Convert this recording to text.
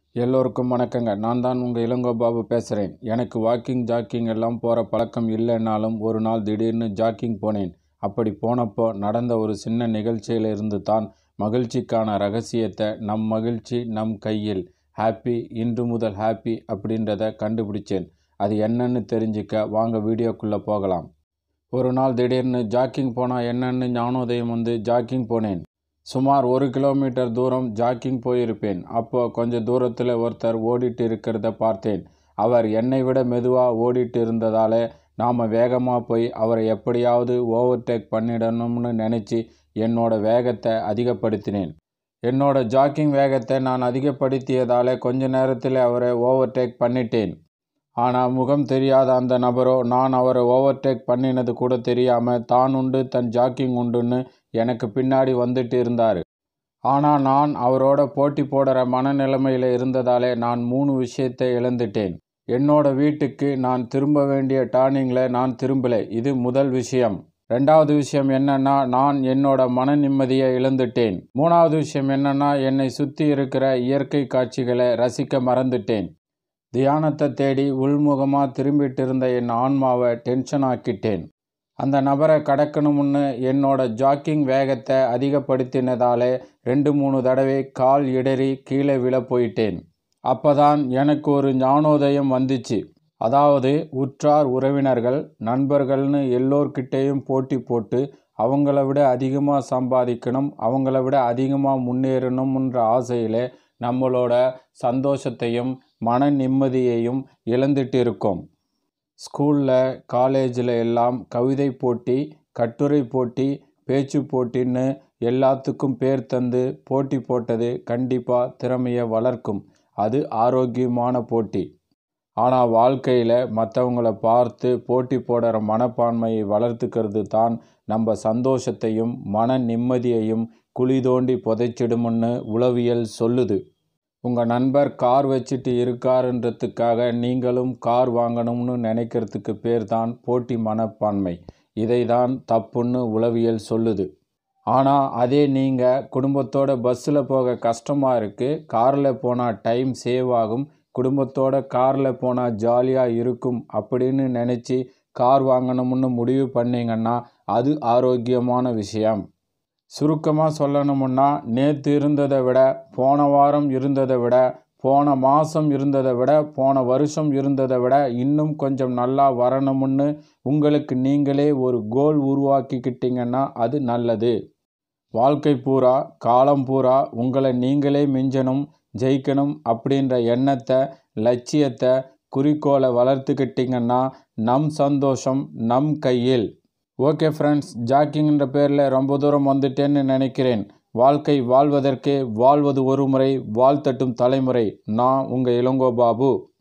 எல்லோருக்கும் வணக்கங்க நான் தான் உங்கள் இளங்கோ பாபு பேசுகிறேன் எனக்கு வாக்கிங் ஜாக்கிங் எல்லாம் போகிற பழக்கம் இல்லைன்னாலும் ஒரு நாள் திடீர்னு ஜாக்கிங் போனேன் அப்படி போனப்போ நடந்த ஒரு சின்ன நிகழ்ச்சியிலிருந்து தான் மகிழ்ச்சிக்கான ரகசியத்தை நம் மகிழ்ச்சி நம் கையில் ஹாப்பி இன்று முதல் ஹாப்பி அப்படின்றத கண்டுபிடிச்சேன் அது என்னன்னு தெரிஞ்சுக்க வாங்க வீடியோக்குள்ளே போகலாம் ஒரு நாள் திடீர்னு ஜாக்கிங் போனால் என்னன்னு ஞானோதயம் வந்து ஜாக்கிங் போனேன் சுமார் ஒரு கிலோமீட்டர் தூரம் ஜாக்கிங் போயிருப்பேன் அப்போ கொஞ்சம் தூரத்தில் ஒருத்தர் ஓடிட்டு இருக்கிறத பார்த்தேன் அவர் என்னை விட மெதுவாக ஓடிட்டு இருந்ததால் நாம் வேகமாக போய் அவரை எப்படியாவது ஓவர்டேக் பண்ணிடணும்னு நினச்சி என்னோட வேகத்தை அதிகப்படுத்தினேன் என்னோட ஜாக்கிங் வேகத்தை நான் அதிகப்படுத்தியதால் கொஞ்ச நேரத்தில் அவரை ஓவர்டேக் பண்ணிட்டேன் ஆனால் முகம் தெரியாத அந்த நபரோ நான் அவரை ஓவர்டேக் பண்ணினது கூட தெரியாமல் தான் உண்டு தன் ஜாக்கிங் உண்டுன்னு எனக்கு பின்னாடி வந்துட்டு இருந்தார் ஆனால் நான் அவரோட போட்டி போடுற மனநிலைமையில் இருந்ததாலே நான் மூணு விஷயத்தை இழந்துட்டேன் என்னோட வீட்டுக்கு நான் திரும்ப வேண்டிய டர்னிங்கில் நான் திரும்பலை இது முதல் விஷயம் ரெண்டாவது விஷயம் என்னன்னா நான் என்னோட மன நிம்மதியை இழந்துட்டேன் மூணாவது விஷயம் என்னன்னா என்னை சுற்றி இருக்கிற இயற்கை காட்சிகளை ரசிக்க மறந்துட்டேன் தியானத்தை தேடி உள்முகமாக திரும்பிட்டு இருந்த என் ஆன்மாவை டென்ஷன் ஆக்கிட்டேன் அந்த நபரை கடக்கணும்னு என்னோட ஜாக்கிங் வேகத்தை அதிகப்படுத்தினதாலே ரெண்டு மூணு தடவை கால் இடறி கீழே விழ போயிட்டேன் அப்பதான் எனக்கு ஒரு ஞானோதயம் வந்துச்சு அதாவது உற்றார் உறவினர்கள் நண்பர்கள்னு எல்லோர்கிட்டேயும் போட்டி போட்டு அவங்கள விட அதிகமாக சம்பாதிக்கணும் அவங்கள விட அதிகமாக முன்னேறணும்ன்ற ஆசையில் நம்மளோட சந்தோஷத்தையும் மன நிம்மதியையும் இழந்துட்டு இருக்கோம் ஸ்கூலில் காலேஜில் எல்லாம் கவிதை போட்டி கட்டுரை போட்டி பேச்சு போட்டின்னு எல்லாத்துக்கும் பேர் தந்து போட்டி போட்டது கண்டிப்பாக திறமையை வளர்க்கும் அது ஆரோக்கியமான போட்டி ஆனால் வாழ்க்கையில் மற்றவங்கள பார்த்து போட்டி போடுற மனப்பான்மையை வளர்த்துக்கிறது தான் நம்ம சந்தோஷத்தையும் மன நிம்மதியையும் குழி தோண்டி புதைச்சிடும்னு உளவியல் சொல்லுது உங்கள் நண்பர் கார் வச்சுட்டு இருக்காருன்றதுக்காக நீங்களும் கார் வாங்கணும்னு நினைக்கிறதுக்கு பேர் தான் போட்டி மனப்பான்மை இதை தான் தப்புன்னு உளவியல் சொல்லுது ஆனால் அதே நீங்கள் குடும்பத்தோட பஸ்ஸில் போக கஷ்டமாக இருக்குது காரில் போனால் டைம் சேவ் ஆகும் குடும்பத்தோட காரில் போனால் ஜாலியாக இருக்கும் அப்படின்னு நினச்சி கார் வாங்கணும்னு முடிவு பண்ணிங்கன்னா அது ஆரோக்கியமான விஷயம் சுருக்கமாக சொல்லணுமுன்னா நேற்று இருந்ததை விட போன வாரம் இருந்ததை விட போன மாதம் இருந்ததை விட போன வருஷம் இருந்ததை விட இன்னும் கொஞ்சம் நல்லா வரணும்னு உங்களுக்கு நீங்களே ஒரு கோல் உருவாக்கிக்கிட்டீங்கன்னா அது நல்லது வாழ்க்கை பூரா காலம் பூரா உங்களை நீங்களே மிஞ்சணும் ஜெயிக்கணும் அப்படின்ற எண்ணத்தை லட்சியத்தை குறிக்கோளை வளர்த்துக்கிட்டிங்கன்னா நம் சந்தோஷம் நம் கையில் ஓகே ஃப்ரெண்ட்ஸ் ஜாக்கிங்கிற பேரில் ரொம்ப தூரம் வந்துட்டேன்னு நினைக்கிறேன் வாழ்க்கை வாழ்வதற்கே வாழ்வது ஒரு முறை வாழ்த்தட்டும் தலைமுறை நான் உங்கள் இளங்கோ பாபு